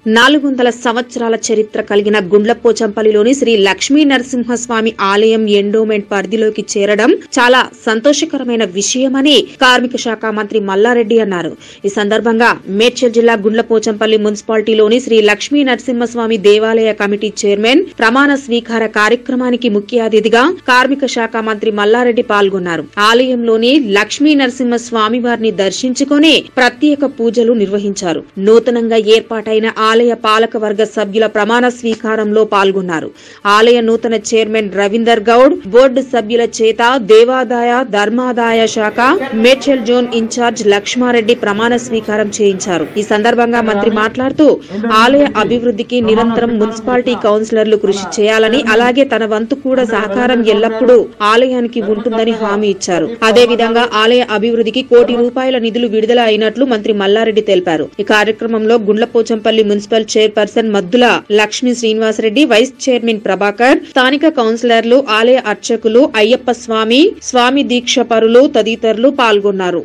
నాలుగు వందల సంవత్సరాల చరిత్ర కలిగిన గుండ్లపోచంపల్లిలోని శ్రీ లక్ష్మీ నరసింహస్వామి ఆలయం ఎండోమెంట్ పరిధిలోకి చేరడం చాలా సంతోషకరమైన విషయమని కార్మిక శాఖ మంత్రి మల్లారెడ్డి అన్నారు ఈ సందర్భంగా మేడ్చల్ జిల్లా గుండ్లపోచంపల్లి మున్సిపాలిటీలోని శ్రీ లక్ష్మీ నరసింహస్వామి దేవాలయ కమిటీ చైర్మన్ ప్రమాణ స్వీకార కార్యక్రమానికి ముఖ్య అతిథిగా కార్మిక శాఖ మంత్రి మల్లారెడ్డి పాల్గొన్నారు ఆలయంలోని లక్ష్మీ నరసింహ స్వామి వారిని దర్శించుకొని ప్రత్యేక పూజలు నిర్వహించారు నూతనంగా ఏర్పాటైన ఆలయ పాలక వర్గ సభ్యుల ప్రమాణ స్వీకారంలో పాల్గొన్నారు ఆలయ నూతన చైర్మన్ రవీందర్ గౌడ్ బోర్డు సభ్యుల చేత దేవాదాయ ధర్మాదాయ శాఖ మేడ్చల్ జోన్ ఇన్ఛార్జ్ లక్ష్మారెడ్డి ప్రమాణ స్వీకారం చేయించారు ఈ సందర్భంగా మంత్రి మాట్లాడుతూ ఆలయ అభివృద్ధికి నిరంతరం మున్సిపాలిటీ కౌన్సిలర్లు కృషి చేయాలని అలాగే తన వంతు కూడా సహకారం ఎల్లప్పుడూ ఆలయానికి ఉంటుందని హామీ ఇచ్చారు అదేవిధంగా ఆలయ అభివృద్ధికి కోటి రూపాయల నిధులు విడుదల అయినట్లు మంత్రి మల్లారెడ్డి తెలిపారు ఈ కార్యక్రమంలో Gundlapochampally municipal chairperson Maddula Lakshmi Srinivasareddy vice chairman Prabhakar స్థానిక కౌన్సిలర్లు ఆలయ అర్చకులు అయ్యప్ప స్వామి స్వామి దీక్ష పరులు తదితరులు పాల్గొన్నారు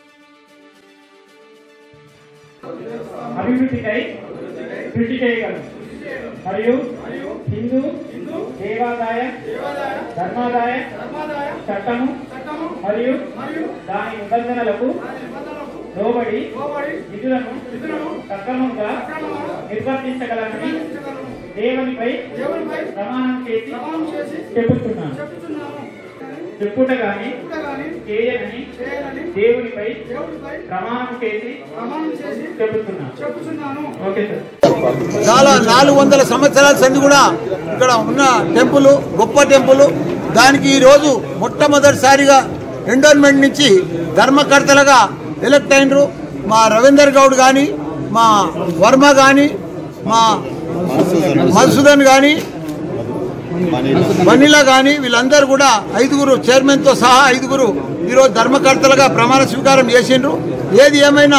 అభివృద్ధికై కృషి చేయగలను మరియు హిందూ దేవాదాయ ధర్మాదాయ చట్టము మరియు దాని నిబంధనలకు లోబడి విధులను సక్రమంగా నిర్వర్తించగలనని దేవునిపై ప్రమాణం చేసి చెబుతున్నాను చెప్పుట గాని చేయనని దేవునిపై ప్రమాణం చేసి చెబుతున్నాను ఓకే సార్ చాలా నాలుగు వందల సంవత్సరాల సంది కూడా ఇక్కడ ఉన్న టెంపుల్ గొప్ప టెంపుల్ దానికి ఈరోజు మొట్టమొదటిసారిగా ఎండోన్మెంట్ నుంచి ధర్మకర్తలుగా ఎలక్ట్ అయినరు మా రవీందర్ గౌడ్ కానీ మా వర్మ కానీ మా మధుసూదన్ కానీ వనిలా కానీ వీళ్ళందరూ కూడా ఐదుగురు చైర్మన్తో సహా ఐదుగురు ఈరోజు ధర్మకర్తలుగా ప్రమాణ స్వీకారం చేసిండ్రు ఏది ఏమైనా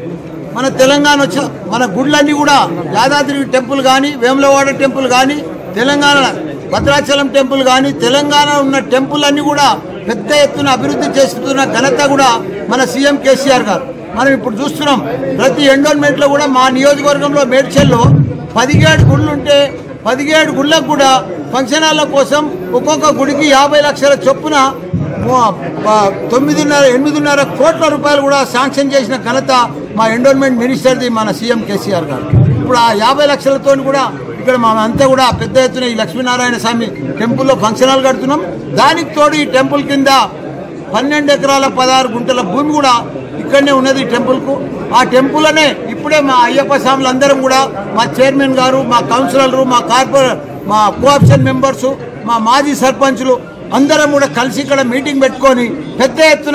మన తెలంగాణ వచ్చి మన గుళ్ళన్నీ కూడా యాదాద్రి టెంపుల్ కానీ వేములవాడ టెంపుల్ కానీ తెలంగాణ భద్రాచలం టెంపుల్ కానీ తెలంగాణ ఉన్న టెంపుల్ అన్ని కూడా పెద్ద ఎత్తున అభివృద్ధి చేస్తున్న ఘనత కూడా మన సీఎం కేసీఆర్ గారు మనం ఇప్పుడు చూస్తున్నాం ప్రతి ఎండోన్మెంట్లో కూడా మా నియోజకవర్గంలో మేడ్చల్లో పదిహేడు గుళ్ళు ఉంటే పదిహేడు గుళ్ళకు కూడా ఫంక్షన్ హాల్ల కోసం ఒక్కొక్క గుడికి యాభై లక్షల చొప్పున మో- ప- తొమ్మిదిన్నర ఎనిమిదిన్నర కోట్ల రూపాయలు కూడా శాంక్షన్ చేసిన ఘనత మా ఎండోన్మెంట్ మినిస్టర్ది మన సీఎం కేసీఆర్ గారు ఇప్పుడు ఆ యాభై లక్షలతో కూడా ఇక్కడ మా అంతా కూడా పెద్ద ఎత్తున ఈ లక్ష్మీనారాయణ స్వామి టెంపుల్లో ఫంక్షన్ హాల్ కడుతున్నాం దానికి తోడు ఈ టెంపుల్ కింద పన్నెండు ఎకరాల పదహారు గుంటల భూమి కూడా ఇక్కడనే ఉన్నది ఈ టెంపుల్కు ఆ టెంపుల్నే ఇప్పుడే మా అయ్యప్ప స్వాములు అందరం కూడా మా చైర్మన్ గారు మా కౌన్సిలర్లు మా కార్పొరే మా కోఆప్షన్ మెంబర్సు మా మాజీ సర్పంచులు అందరం కూడా కలిసి ఇక్కడ మీటింగ్ పెట్టుకొని పెద్ద ఎత్తున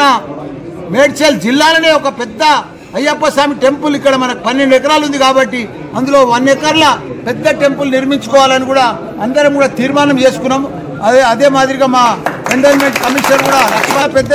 మేడ్చల్ జిల్లాలోనే ఒక పెద్ద అయ్యప్ప స్వామి టెంపుల్ ఇక్కడ మనకు పన్నెండు ఎకరాలు ఉంది కాబట్టి అందులో వన్ ఎకర్ల పెద్ద టెంపుల్ నిర్మించుకోవాలని కూడా అందరం కూడా తీర్మానం చేసుకున్నాము అదే అదే మాదిరిగా మా ఎండోన్మెంట్ కమిషనర్ కూడా లక్ష్మా పెద్ద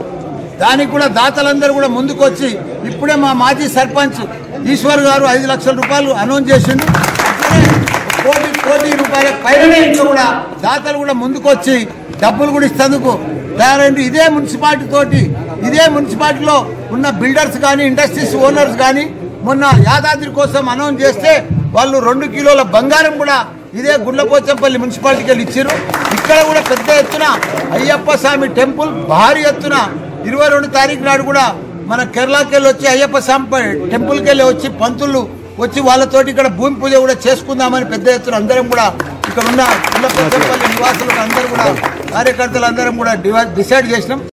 దానికి కూడా దాతలందరూ కూడా ముందుకు వచ్చి ఇప్పుడే మా మాజీ సర్పంచ్ ఈశ్వర్ గారు ఐదు లక్షల రూపాయలు అనౌన్స్ చేసిండు అట్లనే కోటి కోటి రూపాయల పైననే ఇంకా కూడా దాతలు కూడా ముందుకు వచ్చి డబ్బులు కూడా ఇస్తేందుకు తయారైంది ఇదే మున్సిపాలిటీ తోటి ఇదే మున్సిపాలిటీలో ఉన్న బిల్డర్స్ కానీ ఇండస్ట్రీస్ ఓనర్స్ కానీ మొన్న యాదాద్రి కోసం అనౌన్స్ చేస్తే వాళ్ళు రెండు కిలోల బంగారం కూడా ఇదే గుండ్లపోచంపల్లి మున్సిపాలిటీకి వెళ్ళి ఇచ్చారు ఇక్కడ కూడా పెద్ద ఎత్తున అయ్యప్ప స్వామి టెంపుల్ భారీ ఎత్తున ఇరవై రెండు తారీఖు నాడు కూడా మన కేరళకి వెళ్ళి వచ్చి అయ్యప్ప స్వామి టెంపుల్కి వెళ్ళి వచ్చి పంతులు వచ్చి వాళ్ళతోటి ఇక్కడ భూమి పూజ కూడా చేసుకుందామని పెద్ద ఎత్తున అందరం కూడా ఇక్కడ ఉన్న గుండ్లపోచంపల్లి నివాసులు అందరూ కూడా కార్యకర్తలు అందరం కూడా డివై- డిసైడ్ చేసినాం